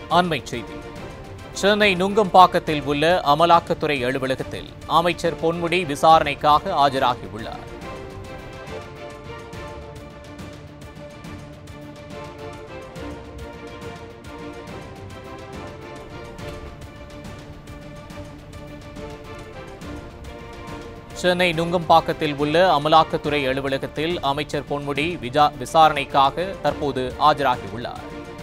அண்மைச் செய்தி சென்னை நுங்கம்பாக்கத்தில் உள்ள அமலாக்கத்துறை அலுவலகத்தில் அமைச்சர் பொன்முடி விசாரணைக்காக ஆஜராகியுள்ளார் சென்னை நுங்கம்பாக்கத்தில் உள்ள அமலாக்கத்துறை அலுவலகத்தில் அமைச்சர் பொன்முடி விஜா- விசாரணைக்காக தற்போது ஆஜராகியுள்ளார்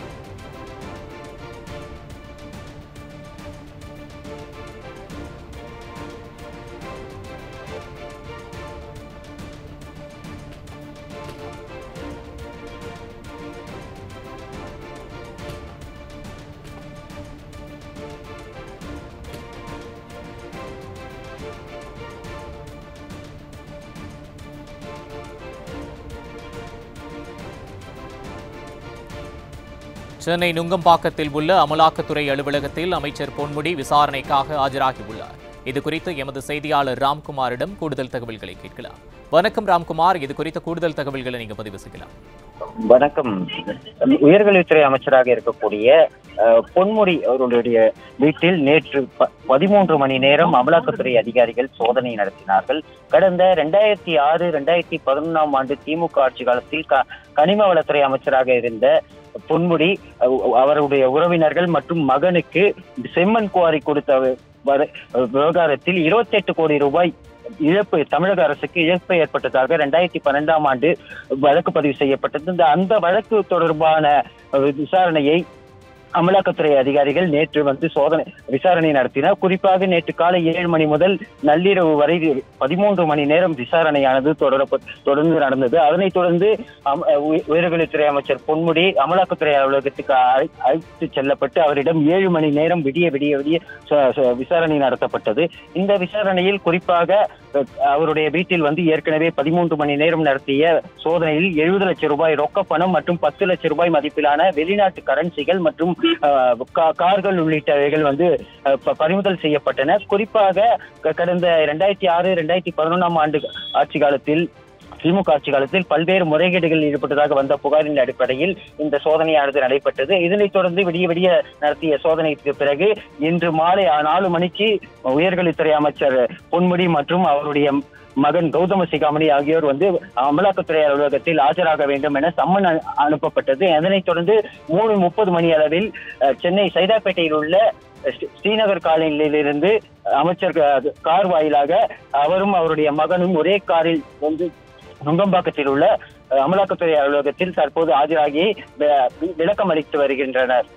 சென்னை நுங்கம்பாக்கத்தில் உள்ள அமலாக்கத்துறை அலுவலகத்தில் அமைச்சர் பொன்முடி விசாரணைக்காக ஆஜராகியுள்ளார் இது குறித்து எமது செய்தியாளர் ராம்குமாரிடம் கூடுதல் தகவல்களை கேட்கலாம் வணக்கம் ராம்குமார் இது குறித்த கூடுதல் தகவல்களை நீங்க பதிவு செய்யலாம் வணக்கம் உயர்கல்வித்துறை அமைச்சராக இருக்கக்கூடிய அஹ், பொன்முடி அவர்களுடைய வீட்டில் நேற்று ப- பதிமூன்று மணி நேரம் அமலாக்கத்துறை அதிகாரிகள் சோதனை நடத்தினார்கள் கடந்த ரெண்டாயிரத்தி ஆறு ரெண்டாயிரத்தி பதினொன்றாம் ஆண்டு திமுக ஆட்சி காலத்தில் க- கனிம வளத்துறை அமைச்சராக இருந்த பொன்முடி அஹ், அவருடைய உறவினர்கள் மற்றும் மகனுக்கு செம்மண் குவாரி கொடுத்த வர- விவகாரத்தில் இருபத்தி எட்டு கோடி ரூபாய் இழப்பு தமிழக அரசுக்கு இழப்பு ஏற்பட்டதாக ரெண்டாயிரத்தி பன்னெண்டாம் ஆண்டு வழக்கு பதிவு செய்யப்பட்டது இந்த அந்த வழக்கு தொடர்பான அஹ், விசாரணையை அமலாக்கத்துறை அதிகாரிகள் நேற்று வந்து சோதனை விசாரணை நடத்தினர் குறிப்பாக நேற்று காலை ஏழு மணி முதல் நள்ளிரவு வரை பதிமூன்று மணி நேரம் விசாரணையானது தொடர தொடர்ந்து நடந்தது அதனைத் தொடர்ந்து அம- உய- உயர்கல்வித்துறை அமைச்சர் பொன்முடி அமலாக்கத்துறை அலுவலகத்துக்கு அழை- அழைத்து செல்லப்பட்டு அவரிடம் ஏழு மணி நேரம் விடிய விடிய விடிய ச- ச- விசாரணை நடத்தப்பட்டது இந்த விசாரணையில் குறிப்பாக அஹ், அவருடைய வீட்டில் வந்து ஏற்கனவே பதிமூன்று மணி நேரம் நடத்திய சோதனையில் எழுபது லட்சம் ரூபாய் ரொக்க பணம் மற்றும் பத்து லட்சம் ரூபாய் மதிப்பிலான வெளிநாட்டு கரன்சிகள் மற்றும் அஹ், கா- கார்கள் உள்ளிட்டவைகள் வந்து அஹ், ப- பறிமுதல் செய்யப்பட்டன குறிப்பாக க- கடந்த இரண்டாயிரத்தி ஆறு இரண்டாயிரத்தி பதினொன்றாம் ஆண்டு ஆட்சி காலத்தில் திமுக ஆட்சி காலத்தில் பல்வேறு முறைகேடுகளில் ஈடுபட்டதாக வந்த புகாரின் அடிப்படையில் இந்த சோதனையானது நடைபெற்றது இதனைத் தொடர்ந்து விடிய விடிய நடத்திய சோதனைக்கு பிறகு இன்று மாலை நாலு மணிக்கு உயர்கல்வித்துறை அமைச்சர் பொன்முடி மற்றும் அவருடைய மகன் கௌதம சிகாமணி ஆகியோர் வந்து அமலாக்கத்துறை அலுவலகத்தில் ஆஜராக வேண்டும் என சம்மன் அனு- அனுப்பப்பட்டது அதனைத் தொடர்ந்து மூணு முப்பது மணி அளவில் அஹ், சென்னை சைதாப்பேட்டையில் உள்ள ஸ்ரீ- ஸ்ரீநகர் காலனியிலிருந்து அமைச்சர் க- கார் வாயிலாக அவரும் அவருடைய மகனும் ஒரே காரில் வந்து நுங்கம்பாக்கத்தில் உள்ள அஹ், அமலாக்கத்துறை அலுவலகத்தில் தற்போது ஆஜராகி வி- விளக்கம் அளித்து வருகின்றனர்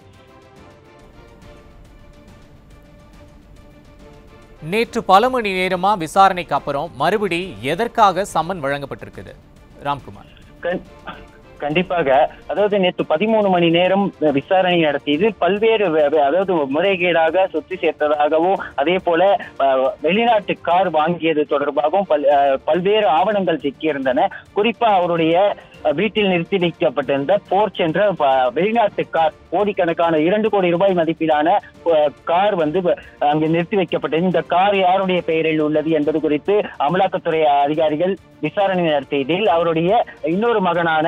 நேற்று பல மணி நேரமா விசாரணைக்கு அப்புறம் மறுபடி எதற்காக சம்மன் வழங்கப்பட்டிருக்குது ராம்குமார் கண்- கண்டிப்பாக அதாவது நேற்று பதிமூணு மணி நேரம் விசாரணை நடத்தியது பல்வேறு வ- வ- அதாவது முறைகேடாக சொத்து சேர்த்ததாகவும் அதே போல அஹ், வெளிநாட்டு கார் வாங்கியது தொடர்பாகவும் பல்- அஹ், பல்வேறு ஆவணங்கள் சிக்கியிருந்தன குறிப்பா அவருடைய அஹ், வீட்டில் நிறுத்தி வைக்கப்பட்டிருந்த போர்ச் என்ற ப- வெளிநாட்டு கார் கோடிக்கணக்கான இரண்டு கோடி ரூபாய் மதிப்பிலான அஹ், கார் வந்து வ- அங்கு நிறுத்தி வைக்கப்பட்டது இந்த கார் யாருடைய பெயரில் உள்ளது என்பது குறித்து அமலாக்கத்துறை அதிகாரிகள் விசாரணை நடத்தியதில் அவருடைய இன்னொரு மகனான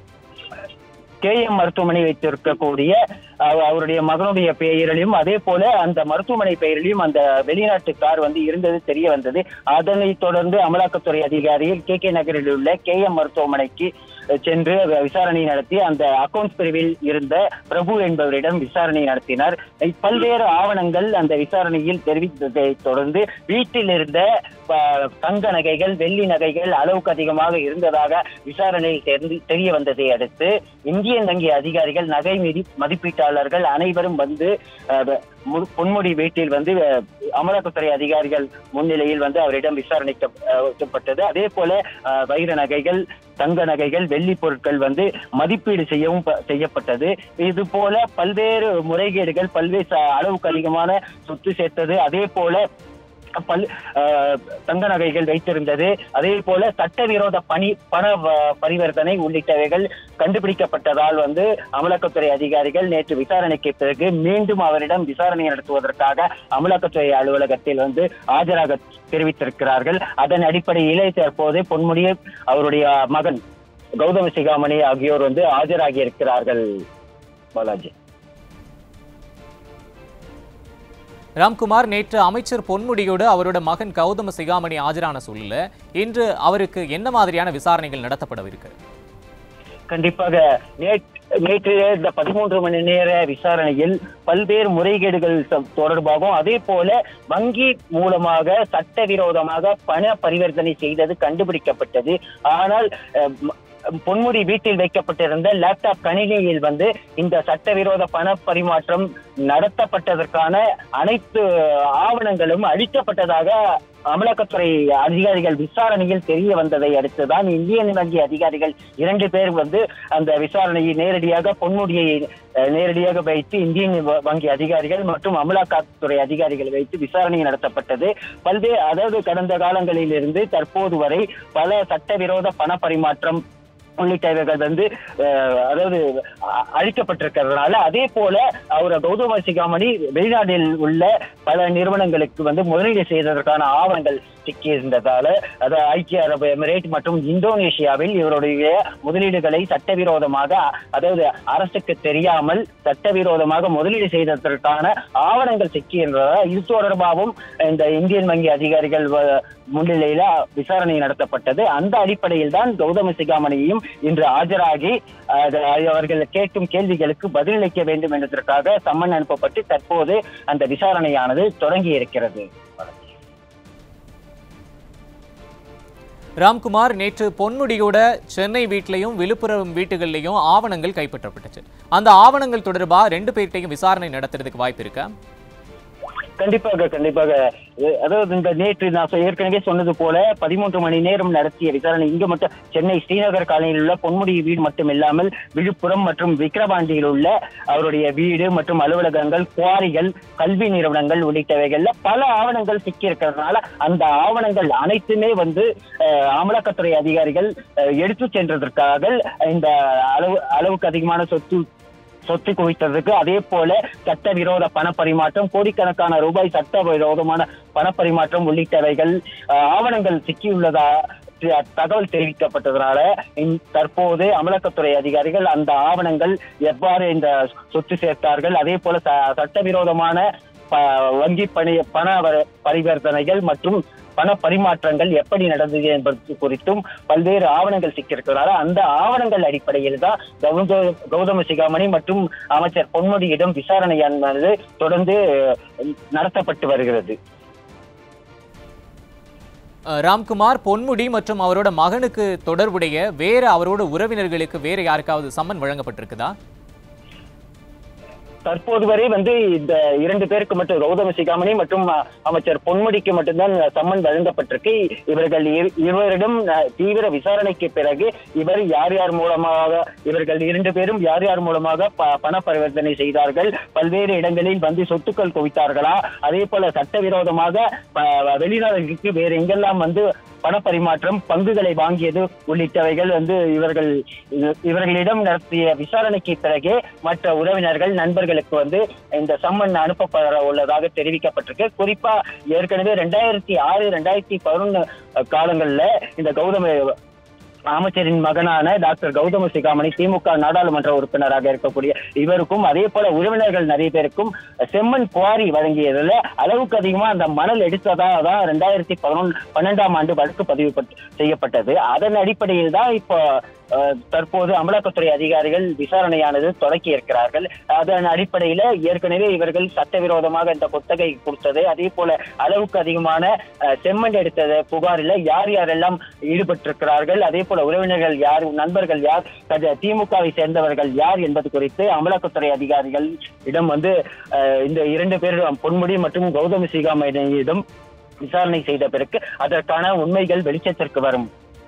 கே எம் மருத்துவமனை வைத்திருக்கக்கூடிய அவ- அவருடைய மகனுடைய பெயரிலும் அதே போல அந்த மருத்துவமனை பெயரிலும் அந்த வெளிநாட்டு கார் வந்து இருந்தது தெரிய வந்தது அதனைத் தொடர்ந்து அமலாக்கத்துறை அதிகாரிகள் கே கே நகரில் உள்ள கே எம் மருத்துவமனைக்கு அஹ், சென்று விசாரணை நடத்தி அந்த அக்கவுண்ட்ஸ் பிரிவில் இருந்த பிரபு என்பவரிடம் விசாரணை நடத்தினார் இ- பல்வேறு ஆவணங்கள் அந்த விசாரணையில் தெரிவித்ததை தொடர்ந்து வீட்டில் இருந்த ப- தங்க நகைகள் வெள்ளி நகைகள் அளவுக்கு அதிகமாக இருந்ததாக விசாரணையில் தெரிந்து- தெரிய வந்ததை அடுத்து இந்தியன் வங்கி அதிகாரிகள் நகை மீதி மதிப்பீட்டாளர்கள் அனைவரும் வந்து அஹ், மு- பொன்முடி வீட்டில் வந்து அஹ், அமலாக்கத்துறை அதிகாரிகள் முன்னிலையில் வந்து அவரிடம் விசாரணைக்கப்பட்டது அதே போல அஹ், வைர நகைகள் தங்க நகைகள் வெள்ளி பொருட்கள் வந்து மதிப்பீடு செய்யவும் ப- செய்யப்பட்டது இது போல பல்வேறு முறைகேடுகள் பல்வேறு ச- அளவுக்கு அதிகமான சொத்து சேர்த்தது அதே போல பல் அஹ், தங்க நகைகள் வைத்திருந்தது அதே போல சட்டவிரோத பணி பண வ- பரிவர்த்தனை உள்ளிட்டவைகள் கண்டுபிடிக்கப்பட்டதால் வந்து அமலாக்கத்துறை அதிகாரிகள் நேற்று விசாரணைக்கு பிறகு மீண்டும் அவரிடம் விசாரணை நடத்துவதற்காக அமலாக்கத்துறை அலுவலகத்தில் வந்து ஆஜராக தெரிவித்திருக்கிறார்கள் அதன் அடிப்படையிலே தற்போது பொன்முடி அவருடைய மகன் கௌதம சிகாமணி ஆகியோர் வந்து ஆஜராகி இருக்கிறார்கள் பாலாஜி ராம்குமார் நேற்று அமைச்சர் பொன்முடியோடு அவரோட மகன் கௌதம சிகாமணி ஆஜரான சூழல்ல இன்று அவருக்கு என்ன மாதிரியான விசாரணைகள் நடத்தப்படவிருக்கு கண்டிப்பாக நேற்று நேற்று இந்த பதிமூன்று மணி நேர விசாரணையில் பல்வேறு முறைகேடுகள் ச- தொடர்பாகவும் அதே போல வங்கி மூலமாக சட்டவிரோதமாக பண பரிவர்த்தனை செய்தது கண்டுபிடிக்கப்பட்டது ஆனால் அஹ், ம- பொன்முடி வீட்டில் வைக்கப்பட்டிருந்த லேப்டாப் கணினியில் வந்து இந்த சட்டவிரோத பண பரிமாற்றம் நடத்தப்பட்டதற்கான அனைத்து ஆவணங்களும் அழிக்கப்பட்டதாக அமலாக்கத்துறை அதிகாரிகள் விசாரணையில் தெரிய வந்ததை அடுத்துதான் இந்தியன் வங்கி அதிகாரிகள் இரண்டு பேர் வந்து அந்த விசாரணையை நேரடியாக பொன்முடியை அஹ், நேரடியாக வைத்து இந்தியன் வ- வங்கி அதிகாரிகள் மற்றும் அமலாக்கத்துறை அதிகாரிகள் வைத்து விசாரணை நடத்தப்பட்டது பல்வேறு அதாவது கடந்த காலங்களில் இருந்து தற்போது வரை பல சட்டவிரோத பண பரிமாற்றம் உள்ளிட்டவைகள் வந்து அஹ், அதாவது அ- அழிக்கப்பட்டிருக்கிறதுனால அதே போல அவர் கௌதம சிகாமணி வெளிநாட்டில் உள்ள பல நிறுவனங்களுக்கு வந்து முதலீடு செய்ததற்கான ஆவணங்கள் சிக்கியிருந்ததால அது ஐக்கிய அரபு எமிரேட் மற்றும் இந்தோனேஷியாவில் இவருடைய முதலீடுகளை சட்டவிரோதமாக அதாவது அரசுக்கு தெரியாமல் சட்டவிரோதமாக முதலீடு செய்ததற்கான ஆவணங்கள் சிக்கியிருந்ததால் இது தொடர்பாகவும் இந்த இந்தியன் வங்கி அதிகாரிகள் வ- முன்னிலையில விசாரணை நடத்தப்பட்டது அந்த அடிப்படையில் தான் கௌதம சிகாமணியும் இன்று ஆஜராகி அது அவர்கள் கேட்கும் கேள்விகளுக்கு பதிலளிக்க வேண்டும் என்பதற்காக சம்மன் அனுப்பப்பட்டு தற்போது அந்த விசாரணையானது தொடங்கி இருக்கிறது ராம்குமார் நேற்று பொன்முடியோட சென்னை வீட்லயும் விழுப்புரம் வீட்டுகள்லயும் ஆவணங்கள் கைப்பற்றப்பட்டுச்சு அந்த ஆவணங்கள் தொடர்பா ரெண்டு பேர்கிட்டையும் விசாரணை நடத்துறதுக்கு வாய்ப்பு இருக்கா கண்டிப்பாக கண்டிப்பாக அஹ் அதாவது இந்த நேற்று நான் சொ- ஏற்கனவே சொன்னது போல பதிமூன்று மணி நேரம் நடத்திய விசாரணை இங்கு மட்டும் சென்னை ஸ்ரீநகர் காலனியில் உள்ள பொன்முடி வீடு மட்டும் இல்லாமல் விழுப்புரம் மற்றும் விக்கிரவாண்டியில் உள்ள அவருடைய வீடு மற்றும் அலுவலகங்கள் குவாரிகள் கல்வி நிறுவனங்கள் உள்ளிட்டவைகள்ல பல ஆவணங்கள் சிக்கி இருக்கிறதுனால அந்த ஆவணங்கள் அனைத்துமே வந்து அஹ், அமலாக்கத்துறை அதிகாரிகள் அஹ், எடுத்துச் சென்றதற்காக இந்த அளவு அளவுக்கு அதிகமான சொத்து சொத்து குவித்ததுக்கு அதே போல சட்டவிரோத பண பரிமாற்றம் கோடிக்கணக்கான ரூபாய் சட்டவிரோதமான பண பரிமாற்றம் உள்ளிட்டவைகள் அஹ், ஆவணங்கள் சிக்கியுள்ளதா த- தகவல் தெரிவிக்கப்பட்டதனால இந்த- தற்போது அமலாக்கத்துறை அதிகாரிகள் அந்த ஆவணங்கள் எவ்வாறு இந்த சொத்து சேர்த்தார்கள் அதே போல ச- சட்டவிரோதமான ப- வங்கி பணி பண வர- பரிவர்த்தனைகள் மற்றும் பண பரிமாற்றங்கள் எப்படி நடந்தது என்பது குறித்தும் பல்வேறு ஆவணங்கள் சிக்கியிருக்கிறதால அந்த ஆவணங்கள் அடிப்படையில் தான் கௌத கௌதம சிகாமணி மற்றும் அமைச்சர் பொன்முடியிடம் விசாரணையானது தொடர்ந்து அஹ், நடத்தப்பட்டு வருகிறது அஹ், ராம்குமார் பொன்முடி மற்றும் அவரோட மகனுக்கு தொடர்புடைய வேற அவரோட உறவினர்களுக்கு வேற யாருக்காவது சம்மன் வழங்கப்பட்டிருக்குதா தற்போது வரை வந்து இந்த இரண்டு பேருக்கு மட்டும் கௌதம சிகாமணி மற்றும் அஹ், அமைச்சர் பொன்முடிக்கு மட்டும்தான் சம்மன் வழங்கப்பட்டிருக்கு இவர்கள் இரு- இருவரிடம் அஹ், தீவிர விசாரணைக்கு பிறகு இவர் யார் யார் மூலமாக இவர்கள் இரண்டு பேரும் யார் யார் மூலமாக ப- பண பரிவர்த்தனை செய்தார்கள் பல்வேறு இடங்களில் வந்து சொத்துக்கள் குவித்தார்களா அதே போல சட்டவிரோதமாக ப- வெளிநாடுகளுக்கு வேறு எங்கெல்லாம் வந்து பண பரிமாற்றம் பங்குகளை வாங்கியது உள்ளிட்டவைகள் வந்து இவர்கள் இவர்களிடம் நடத்திய விசாரணைக்கு பிறகு மற்ற உறவினர்கள் நண்பர்களுக்கு வந்து இந்த சம்மன் அனுப்பப்பட உள்ளதாக தெரிவிக்கப்பட்டிருக்கு குறிப்பா ஏற்கனவே ரெண்டாயிரத்தி ஆறு ரெண்டாயிரத்தி பதினொன்னு காலங்கள்ல இந்த கௌதம அமைச்சரின் மகனான டாக்டர் கௌதம சிகாமணி திமுக நாடாளுமன்ற உறுப்பினராக இருக்கக்கூடிய இவருக்கும் அதே போல உறவினர்கள் நிறைய பேருக்கும் செம்மண் குவாரி வழங்கியதுல அளவுக்கு அதிகமா அந்த மணல் எடுத்ததா தான் ரெண்டாயிரத்தி பதினொன்று பன்னெண்டாம் ஆண்டு வழக்கு பதிவு பட்- செய்யப்பட்டது அதன் அடிப்படையில் தான் இப்போ அஹ், தற்போது அமலாக்கத்துறை அதிகாரிகள் விசாரணையானது தொடக்கி இருக்கிறார்கள் அதன் அடிப்படையில ஏற்கனவே இவர்கள் சட்டவிரோதமாக இந்த குத்தகை கொடுத்தது அதே போல அளவுக்கு அதிகமான அஹ், செம்மண் எடுத்தது புகாரில் யார் யாரெல்லாம் ஈடுபட்டிருக்கிறார்கள் அதே போல உறவினர்கள் யார் நண்பர்கள் யார் கஜ- திமுகவை சேர்ந்தவர்கள் யார் என்பது குறித்து அமலாக்கத்துறை அதிகாரிகள் இடம் வந்து அஹ், இந்த இரண்டு பேர் பொன்முடி மற்றும் கௌதம சிகாமணியிடம் விசாரணை செய்த பிறகு அதற்கான உண்மைகள் வெளிச்சத்திற்கு வரும்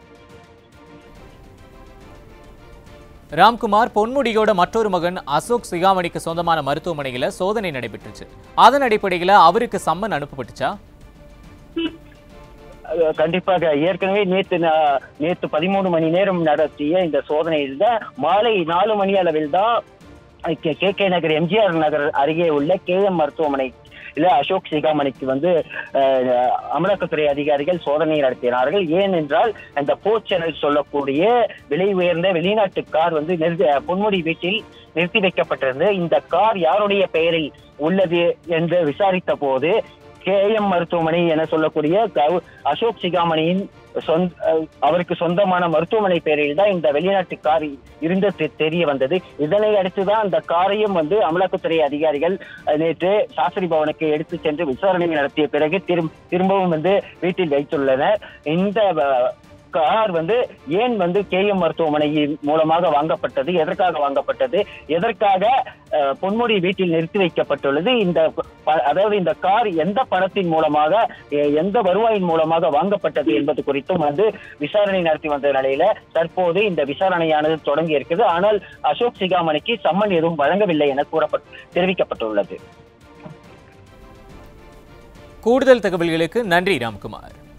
ராம்குமார் பொன்முடியோட மற்றொரு மகன் அசோக் சிகாமணிக்கு சொந்தமான மருத்துவமனையில சோதனை நடைபெற்றுச்சு அதன் அடிப்படையில அவருக்கு சம்மன் அனுப்பப்பட்டுச்சா அஹ் கண்டிப்பாக ஏற்கனவே நேத்து நா- நேத்து பதிமூணு மணி நேரம் நடத்திய இந்த சோதனையில் தான் மாலை நாலு மணி அளவில் தான் கே கே நகர் எம்ஜிஆர் நகர் அருகே உள்ள கே எம் மருத்துவமனை இல்ல அசோக் சிகாமணிக்கு வந்து அஹ், அமலாக்கத்துறை அதிகாரிகள் சோதனை நடத்தினார்கள் ஏனென்றால் அந்த போச்செனல் சொல்லக்கூடிய விலை உயர்ந்த வெளிநாட்டு கார் வந்து நிறுத்தி பொன்முடி வீட்டில் நிறுத்தி வைக்கப்பட்டிருந்தது இந்த கார் யாருடைய பெயரில் உள்ளது என்று விசாரித்த போது கே எம் மருத்துவமனை என சொல்லக்கூடிய கௌ- அசோக் சிகாமணியின் சொந்த அஹ், அவருக்கு சொந்தமான மருத்துவமனை பெயரில் தான் இந்த வெளிநாட்டு கார் இருந்தது தெரிய வந்தது இதனை அடுத்துதான் அந்த காரையும் வந்து அமலாக்கத்துறை அதிகாரிகள் அஹ், நேற்று சாஸ்திரி பவனுக்கு எடுத்து சென்று விசாரணை நடத்திய பிறகு திரும் திரும்பவும் வந்து வீட்டில் வைத்துள்ளனர் இந்த அஹ், கார் வந்து ஏன் வந்து கே எம் மருத்துவமனையின் மூலமாக வாங்கப்பட்டது எதற்காக வாங்கப்பட்டது எதற்காக அஹ், பொன்முடி வீட்டில் நிறுத்தி வைக்கப்பட்டுள்ளது இந்த ப- அதாவது இந்த கார் எந்த பணத்தின் மூலமாக எ- எந்த வருவாயின் மூலமாக வாங்கப்பட்டது என்பது குறித்தும் வந்து விசாரணை நடத்தி வந்த நிலையில தற்போது இந்த விசாரணையானது தொடங்கி இருக்குது ஆனால் அசோக் சிகாமணிக்கு சம்மன் எதுவும் வழங்கவில்லை என கூறப்பட்டு தெரிவிக்கப்பட்டுள்ளது கூடுதல் தகவல்களுக்கு நன்றி ராம்குமார்